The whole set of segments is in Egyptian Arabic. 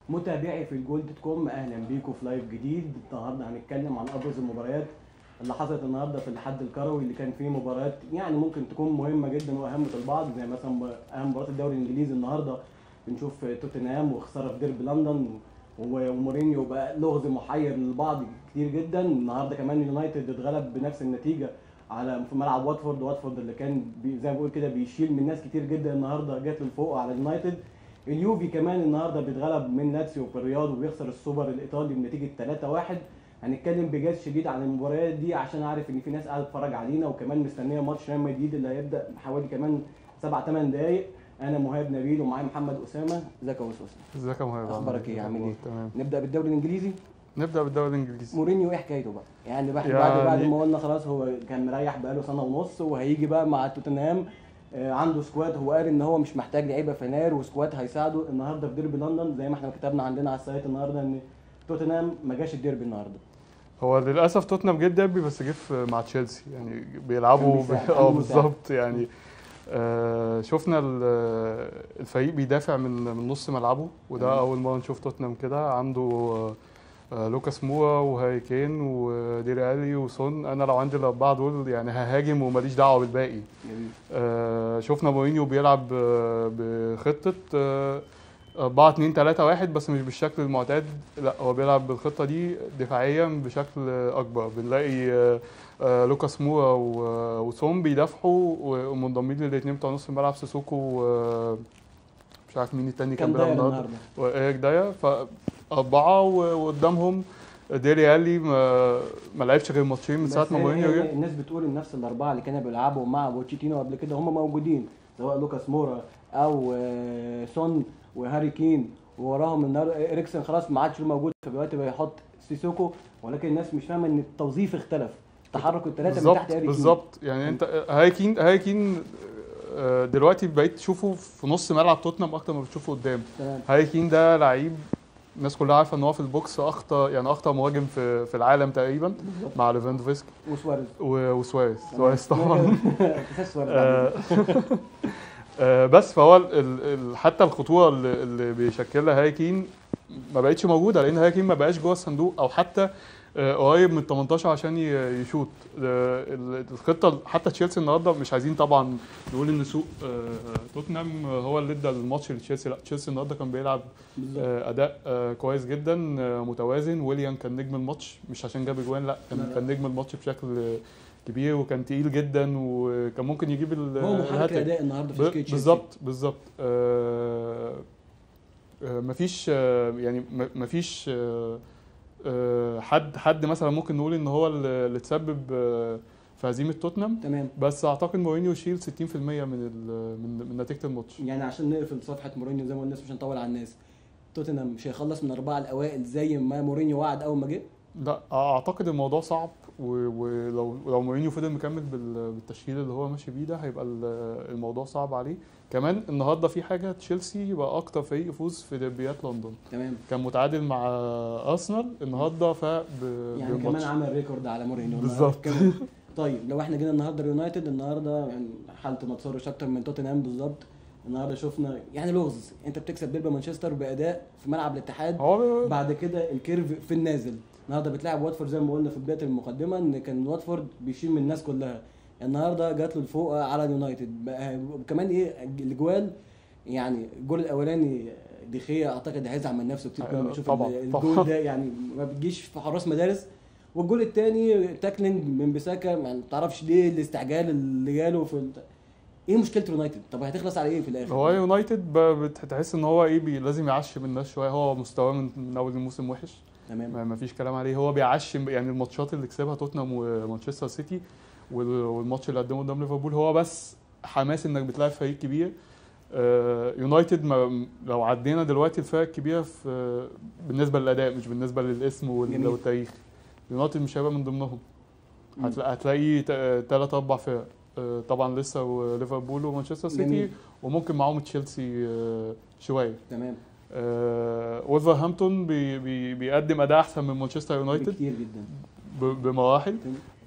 متابعي في الجول دوت كوم اهلا بيكم في لايف جديد النهارده هنتكلم عن ابرز المباريات اللي حصلت النهارده في الحد الكروي اللي كان فيه مباريات يعني ممكن تكون مهمه جدا واهم في البعض زي مثلا اهم مباراه الدوري الانجليزي النهارده بنشوف توتنهام وخساره في ديربي لندن ومورينيو بقى لغز محير للبعض كتير جدا النهارده كمان يونايتد اتغلب بنفس النتيجه على في ملعب واتفورد واتفورد اللي كان بي زي ما بقول كده بيشيل من ناس كتير جدا النهارده جات لفوق على اليونايتد اليوفي كمان النهارده بيتغلب من لاتسيو في الرياض وبيخسر السوبر الايطالي بنتيجه 3-1 هنتكلم بجاز شديد عن المباريات دي عشان عارف ان في ناس قاعده تتفرج علينا وكمان مستنيه ماتش ريال مدريد اللي هيبدا حوالي كمان 7 8 دقائق انا مهاب نبيل ومعايا محمد اسامه ازيك يا اسامه ازيك يا مهاب اخبارك ايه عامل ايه تمام نبدا بالدوري الانجليزي نبدا بالدوري الانجليزي مورينيو ايه حكايته بقى يعني بعد يعني- بعد بعد ما قلنا خلاص هو كان مريح بقاله سنه ونص وهيجي بقى مع توتنهام آه، عنده سكواد هو قال ان هو مش محتاج لعيبه فنار وسكواد هيساعده النهارده في ديربي لندن زي ما احنا كتبنا عندنا على السايت النهارده ان توتنهام ما جاش الديربي النهارده هو للاسف توتنهام جه الديربي بس جه في- مع تشيلسي يعني بيلعبوا كان ب- بيساعد، اه عنده مساعد. بالظبط يعني آه شفنا ال- الفريق بيدافع من من نص ملعبه وده تمام. اول مره نشوف توتنهام كده عنده آه، آه لوكاس مورا وهاري كين وديري الي وسون انا لو عندي الاربعه دول يعني ههاجم وماليش دعوه بالباقي جميل آه، شفنا مورينيو بيلعب آه، بخطة آه، 4 2 3 1 بس مش بالشكل المعتاد لا هو بيلعب بالخطة دي دفاعيا بشكل آه، أكبر بنلاقي آه، آه، لوكاس مورا و- وسون بيدافعوا و- ومنضمين للاثنين بتوع نص الملعب سيسوكو و- مش عارف مين التاني كان كان بيلعب داير النهارده النهارده وايريك دايا فأربعة و- وقدامهم ديري الي ما ما لعبش غير ماتشين من بس ساعة ما هي- مورينيو هي- جه الناس بتقول ان نفس الاربعه اللي كانوا بيلعبوا مع بوتشيتينو قبل كده هم موجودين سواء لوكاس مورا او آه، سون وهاري كين ووراهم النهارده اريكسن خلاص ما عادش موجود فدلوقتي بيحط سيسوكو ولكن الناس مش فاهمه ان التوظيف اختلف تحرك الثلاثه من بالظبط تحت هاري كين بالظبط يعني انت هاي كين هاي كين آه، دلوقتي بقيت تشوفه في نص ملعب توتنهام اكتر ما بتشوفه قدام تمام هاي كين ده لعيب الناس كلها عارفه ان هو في البوكس اخطر يعني اخطر مهاجم في في العالم تقريبا بالظبط مع ليفاندوفسكي وسواريز و- وسواريز تمام. سواريز طبعا اساس سواريز آه، آه، بس فهو ال- ال- ال- حتى الخطوره اللي, اللي بيشكلها هاي كين ما بقتش موجوده لان هاي كين ما بقاش جوه الصندوق او حتى آه، قريب من 18 عشان ي- يشوط آه، ال- الخطه حتى تشيلسي النهارده مش عايزين طبعا نقول ان سوق آه، توتنهام هو اللي ادى الماتش لتشيلسي لا تشيلسي النهارده كان بيلعب بالظبط آه، اداء آه، كويس جدا آه، متوازن ويليام كان نجم الماتش مش عشان جاب اجوان لا لا، كان لا. كان نجم الماتش بشكل آه، كبير وكان تقيل جدا وكان ممكن يجيب ال- هو محرك الهاتريك. الاداء النهارده في ب- تشكيله تشيلسي. بالظبط بالظبط آه، آه، مفيش آه، يعني م- مفيش آه، آه، حد حد مثلا ممكن نقول ان هو اللي اللي تسبب آه، في هزيمه توتنهام تمام بس اعتقد مورينيو يشيل 60% من ال- من من نتيجه الماتش يعني عشان نقفل صفحه مورينيو زي ما الناس مش هنطول على الناس توتنهام مش هيخلص من الاربعه الاوائل زي ما مورينيو وعد اول ما جه لا اعتقد الموضوع صعب و- ولو لو مورينيو فضل مكمل بال- بالتشكيل اللي هو ماشي بيه ده هيبقى ال- الموضوع صعب عليه كمان النهارده في حاجه تشيلسي يبقى اكتر فريق يفوز في ديربيات لندن تمام كان متعادل مع ارسنال النهارده فاق ب- يعني كمان بالماتش. عمل ريكورد على مورينيو بالظبط. كمان. طيب لو احنا جينا النهارده اليونايتد النهارده يعني حالته ما تصورش اكتر من توتنهام بالظبط النهارده شفنا يعني لغز انت بتكسب ديربي مانشستر باداء في ملعب الاتحاد هو بعد كده الكيرف في النازل النهارده بتلعب واتفورد زي ما قلنا في بدايه المقدمه ان كان واتفورد بيشيل من الناس كلها النهارده جات له الفوق على اليونايتد بقى- وكمان ايه الاجوال يعني الجول الاولاني دخيا اعتقد هيزعل من نفسه كتير كل ما يشوف طبعاً، ال- طبعاً. الجول ده يعني ما بتجيش في حراس مدارس والجول الثاني تاكلينج من بيساكا يعني ما تعرفش ليه الاستعجال اللي جاله في ال- ايه مشكله اليونايتد طب هتخلص على ايه في الاخر هو يونايتد ب- بتحس ان هو ايه بي لازم يعشم الناس شويه هو مستواه من, من اول الموسم وحش تمام ما ما فيش كلام عليه هو بيعشم يعني الماتشات اللي كسبها توتنهام ومانشستر سيتي وال- والماتش اللي قدمه قدام ليفربول هو بس حماس انك بتلعب فريق كبير آه، يونايتد ما لو عدينا دلوقتي الفرق الكبيره في بالنسبه للاداء مش بالنسبه للاسم وال- جميل. والتاريخ يونايتد مش هيبقى من ضمنهم مم. هتلا- هتلاقي ثلاث اربع فرق آه، طبعا لسه وليفربول ومانشستر سيتي جميل. وممكن معاهم تشيلسي آه، شويه تمام آه، وولفرهامبتون بي بي بيقدم اداء احسن من مانشستر يونايتد كتير جدا ب- بمراحل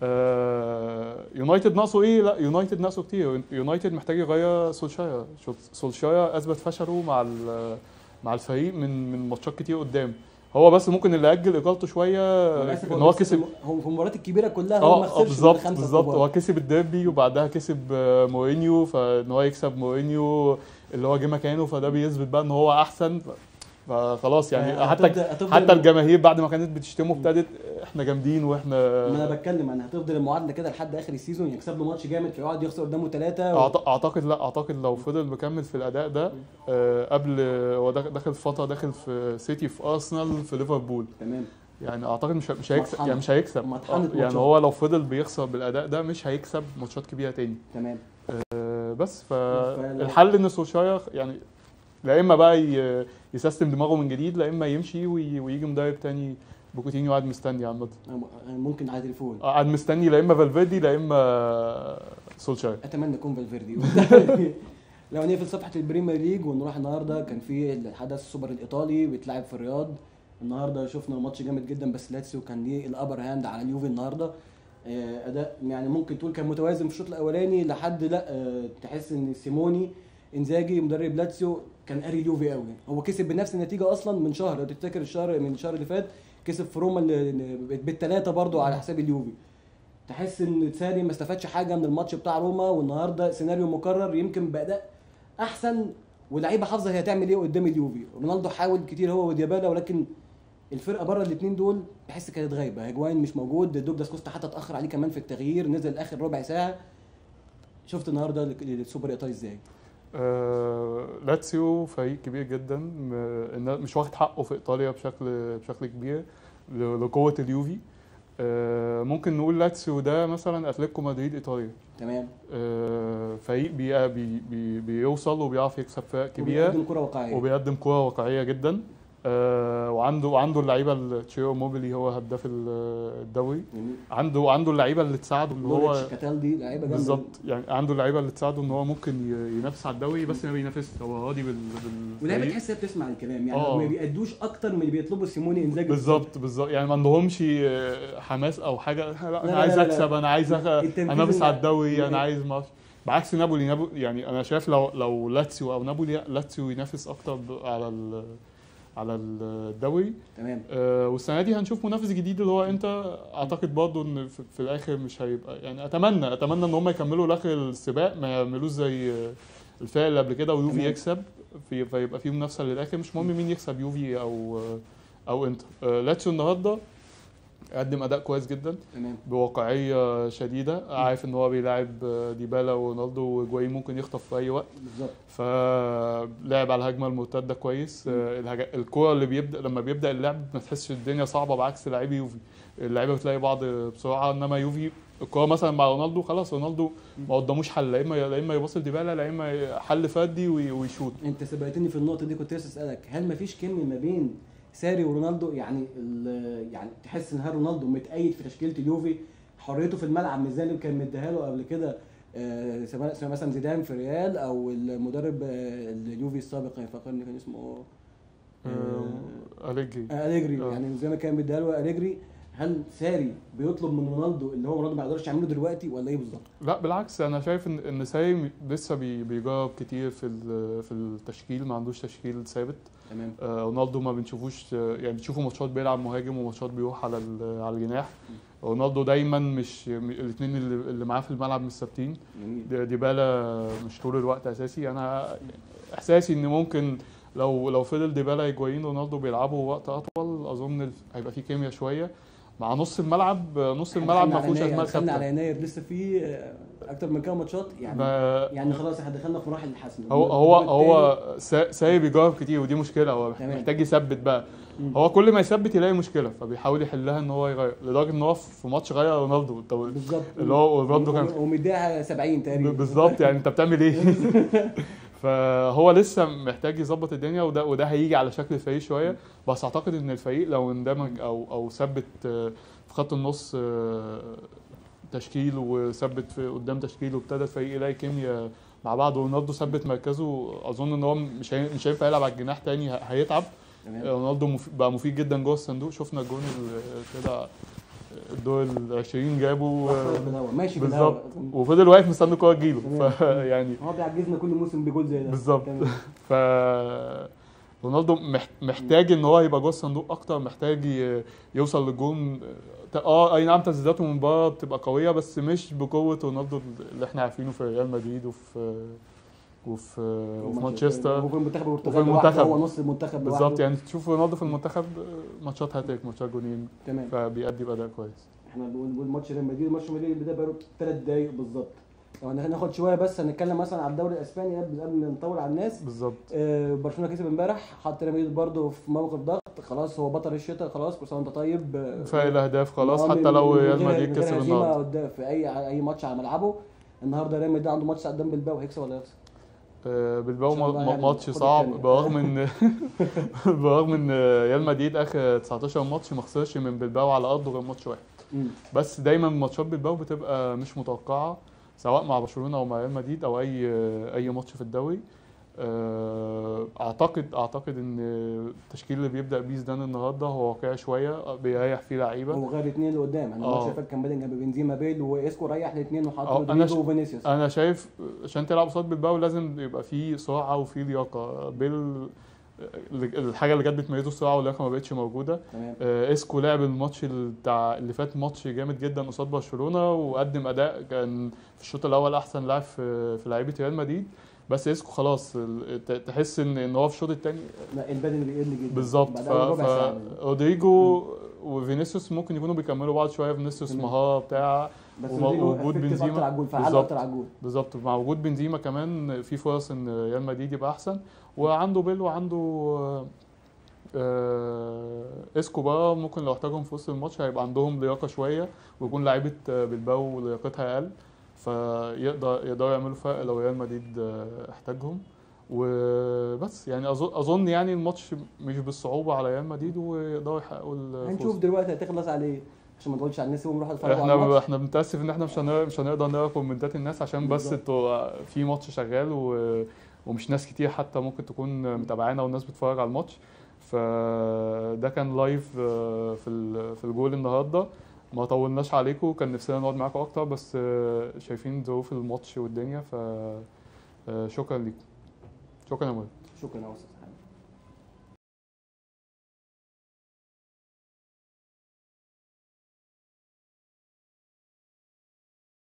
آه، يونايتد ناقصه ايه؟ لا يونايتد ناقصه كتير يونايتد محتاج يغير سولشاير شو- سولشاير اثبت فشله مع ال- مع الفريق من من ماتشات كتير قدام هو بس ممكن اللي اجل اقالته شويه للاسف ان هو بس كسب هو في المباريات الكبيره كلها هو ما اه خسرش من بالظبط الخمسة بالظبط الكبار. هو كسب الديربي وبعدها كسب آه، مورينيو فان هو يكسب مورينيو اللي هو جه مكانه فده بيثبت بقى ان هو احسن ف- فخلاص يعني حتى هتفضل- هتفضل حتى الجماهير بعد ما كانت بتشتمه ابتدت احنا جامدين واحنا ما انا بتكلم انا هتفضل المعادله كده لحد اخر السيزون يكسب له ماتش جامد فيقعد يخسر قدامه ثلاثه و... أعت- اعتقد لا اعتقد لو فضل مكمل في الاداء ده آه، قبل هو داخل داخل في فتره داخل في سيتي في ارسنال في ليفربول تمام يعني اعتقد مش مش هيكسب مطحنة. يعني مش هيكسب مطحنة آه، ماتشات. يعني هو لو فضل بيخسر بالاداء ده مش هيكسب ماتشات كبيره تاني تمام آه، بس فلو- فالحل ان سولشاير يعني لا اما بقى ي- يسيستم دماغه من جديد لا اما يمشي وي- ويجي مدرب تاني بوكوتينيو قاعد مستني عامه أنا ممكن على تليفون قاعد مستني لا اما فالفيردي لا اما سولشاير اتمنى يكون فالفيردي لو نقفل صفحه البريمير ليج ونروح النهارده كان في الحدث السوبر الايطالي بيتلعب في الرياض النهارده شفنا ماتش جامد جدا بس لاتسيو كان ليه الابر هاند على اليوفي النهارده آه، اداء يعني ممكن تقول كان متوازن في الشوط الاولاني لحد لا آه، تحس ان سيموني انزاجي مدرب لاتسيو كان قاري اليوفي قوي هو كسب بنفس النتيجه اصلا من شهر لو تفتكر الشهر من الشهر اللي فات كسب في روما بالثلاثه برضو على حساب اليوفي تحس ان ساري ما استفادش حاجه من الماتش بتاع روما والنهارده سيناريو مكرر يمكن باداء احسن واللعيبه حافظه هي هتعمل ايه قدام اليوفي رونالدو حاول كتير هو وديابالا ولكن الفرقه بره الاثنين دول تحس كانت غايبه هيجواين مش موجود دوجلاس كوستا حتى اتاخر عليه كمان في التغيير نزل اخر ربع ساعه شفت النهارده السوبر الايطالي ازاي آه، لاتسيو فريق كبير جدا م- إن- مش واخد حقه في ايطاليا بشكل بشكل كبير ل- لقوه اليوفي آه، ممكن نقول لاتسيو ده مثلا اتلتيكو مدريد ايطاليا تمام آه، فريق بي بي بي بيوصل وبيعرف يكسب فرق كبيره وبيقدم كره واقعيه وبيقدم كوره واقعيه جدا آه، وعنده وعنده اللعيبه ال- تشيرو موبيلي هو هداف ال- الدوري يعني عنده عنده اللعيبه اللي تساعده ان هو نوريتش كاتال دي لعيبه جامده بالظبط يعني عنده اللعيبه اللي تساعده ان هو ممكن ي- ينافس على الدوري بس ما بينافسش هو راضي بال ولعيبه بالفريق. تحس هي بتسمع الكلام يعني آه. ما بيأدوش اكتر من اللي بيطلبوا سيموني انزاجي بالظبط بالظبط يعني ما عندهمش آه، حماس او حاجه لا لا، انا لا، عايز لا، لا. اكسب انا عايز أخ- التنفيذ انافس اللي- على الدوري اللي- انا عايز ما بعكس نابولي نابولي يعني انا شايف لو لو لاتسيو او نابولي لاتسيو ينافس اكتر ب- على ال- على الدوري تمام آه، والسنه دي هنشوف منافس جديد اللي هو انت اعتقد برضه ان في في الاخر مش هيبقى يعني اتمنى اتمنى ان هم يكملوا لاخر السباق ما يعملوش زي آه، الفرق اللي قبل كده ويوفي تمام. يكسب في فيبقى في منافسه للاخر مش مهم مين يكسب يوفي او آه، او انتر آه، لاتسيو النهارده قدم اداء كويس جدا تمام بواقعيه شديده عارف ان هو بيلاعب آه، ديبالا ورونالدو وجواي ممكن يخطف في اي وقت بالظبط فلعب على الهجمه المرتده كويس آه، الهج- الكوره اللي بيبدا لما بيبدا اللعب ما تحسش الدنيا صعبه بعكس لاعبي يوفي اللعيبه بتلاقي بعض بسرعه انما يوفي الكوره مثلا مع رونالدو خلاص رونالدو ما قداموش حل لا اما لا اما يباص لديبالا لا اما حل فردي وي- ويشوط انت سبقتني في النقطه دي كنت لسه اسالك هل مفيش كيمياء ما بين ساري ورونالدو يعني ال- يعني تحس ان هل رونالدو متأيد في تشكيله اليوفي حريته في الملعب مش زي اللي كان مديها له قبل كده آه، سواء سواء مثلا زيدان في ريال او المدرب آه، اليوفي السابق يفكرني كان اسمه آه، آه، أليجري آه، أليجري آه. يعني زي ما كان مديها له أليجري هل ساري بيطلب من رونالدو اللي هو رونالدو ما يقدرش يعمله دلوقتي ولا ايه بالظبط؟ لا بالعكس انا شايف ان ان ساي لسه بي- بيجرب كتير في ال- في التشكيل ما عندوش تشكيل ثابت تمام آه، رونالدو ما بنشوفوش آه، يعني تشوفوا ماتشات بيلعب مهاجم وماتشات بيروح على ال- على الجناح رونالدو دايما مش الاثنين اللي, اللي معاه في الملعب مش ثابتين جميل دي- ديبالا مش طول الوقت اساسي انا احساسي ان ممكن لو لو فضل ديبالا هيجوايين رونالدو بيلعبوا وقت اطول اظن ال- هيبقى في كيمياء شويه مع نص الملعب نص الملعب ما فيهوش اسماء دخلنا على ثابته يناير لسه في آه، اكتر من كام ماتشات يعني ما- يعني خلاص احنا دخلنا في مراحل الحسم هو هو الدور هو سا- سايب يجرب كتير ودي مشكله هو تمام. محتاج يثبت بقى مم. هو كل ما يثبت يلاقي مشكله فبيحاول يحلها ان هو يغير لدرجه ان هو في ماتش غير رونالدو طب بالظبط اللي هو رونالدو كان ومديها 70 تقريبا ب- بالظبط يعني انت بتعمل ايه فهو لسه محتاج يظبط الدنيا وده وده هيجي على شكل الفريق شويه بس اعتقد ان الفريق لو اندمج او او ثبت آه، في خط النص آه، تشكيل وثبت في قدام تشكيل وابتدى الفريق يلاقي كيمياء مع بعض ورونالدو ثبت مركزه اظن ان هو مش هي- مش هينفع يلعب على الجناح تاني ه- هيتعب تمام رونالدو مف- بقى مفيد جدا جوه الصندوق شفنا الجون ال- كده الدور ال 20 جابه آه، واحد بالهوا، ماشي بالهوا. بالظبط وفضل واقف مستني الكوره تجيله تمام. فيعني هو بيعجزنا كل موسم بجول زي ده بالظبط. تمام. ف رونالدو مح- محتاج ان هو يبقى جوه الصندوق اكتر محتاج ي- يوصل للجون اه اي نعم تسديداته من بره بتبقى قويه بس مش بقوه رونالدو اللي احنا عارفينه في ريال مدريد وفي وفي وفي مانشستر وفي المنتخب وفي البرتغالي لوحده المنتخب. هو نص المنتخب لوحده بالظبط يعني تشوف رونالدو في المنتخب آه، ماتشات هاتريك ماتشات جونين تمام فبيأدي بأداء كويس احنا بنقول بنقول ماتش ريال مدريد ماتش مدريد ده بقاله ثلاث دقايق بالظبط لو هناخد شويه بس هنتكلم مثلا على الدوري الاسباني قبل قبل ما نطول على الناس بالظبط آه، برشلونه كسب امبارح حط ريال مدريد برضه في موقف ضغط خلاص هو بطل الشتاء خلاص كل سنه وانت طيب آه، فرق الاهداف خلاص آه، حتى من- لو من ريال غير- مدريد من غير كسب هزيمة النهارده قدام في اي اي ماتش على ملعبه النهارده ريال مدريد عنده ماتش قدام بالباو هيكسب ولا هيخسر؟ آه، بالباو إن شاء الله ما- يعني ماتش خد صعب التانية. برغم ان برغم ان ريال مدريد اخر 19 ماتش ما خسرش من بالباو على ارضه غير ماتش واحد مم. بس دايما ماتشات بالباو بتبقى مش متوقعه سواء مع برشلونه او مع ريال مدريد او اي اي ماتش في الدوري آه، اعتقد اعتقد ان التشكيل اللي بيبدا بيه زيدان النهارده هو واقعي شويه بيريح فيه لعيبه هو غير اثنين اللي قدام يعني الماتش آه. اللي فات كان بادئ جنب بنزيما بيل واسكو ريح الاثنين وحط آه، أنا ش- رودريجو وفينيسيوس انا شايف عشان تلعب قصاد بالباو لازم يبقى فيه سرعه وفيه لياقه بيل الحاجه اللي كانت بتميزه السرعه واللياقه ما بقتش موجوده تمام آه، اسكو لعب الماتش ال- بتاع اللي فات ماتش جامد جدا قصاد برشلونه وقدم اداء كان في الشوط الاول احسن لاعب في في لعيبه ريال مدريد بس اسكو خلاص ال- ت- تحس ان ان هو في الشوط الثاني لا البدني بيقل جدا بالظبط بعد ف... أول ربع ف... ساعة. رودريجو وفينيسيوس ممكن يكونوا بيكملوا بعض شويه فينيسيوس تمام. مهاره بتاع بس وم- رودريجو وجود effective بنزيما. اكتر على الجول فعال بالظبط. اكتر على الجول بالظبط مع وجود بنزيما كمان في فرص ان ريال مدريد يبقى احسن وعنده بيل وعنده آه، آه، اسكو بقى ممكن لو احتاجهم في وسط الماتش هيبقى عندهم لياقه شويه ويكون لعيبه آه، بالباو لياقتها اقل فيقدر يقدروا يعملوا فرق لو ريال مدريد آه، احتاجهم وبس يعني اظن اظن يعني الماتش مش بالصعوبه على ريال مدريد ويقدروا يحققوا الفوز هنشوف دلوقتي هتخلص على ايه عشان ما نقولش على الناس ونروح نتفرج على احنا الماتش احنا بنتاسف ان احنا مش هنقدر مش هنقدر نقرا كومنتات الناس عشان بس بالظبط. انتوا في ماتش شغال و... ومش ناس كتير حتى ممكن تكون متابعانا والناس بتتفرج على الماتش فده كان لايف آه، في ال... في الجول النهارده ما طولناش عليكم كان نفسنا نقعد معاكم اكتر بس آه، شايفين ظروف الماتش والدنيا ف آه، شكرا ليكم شكرا يا مولد شكرا يا استاذ حامد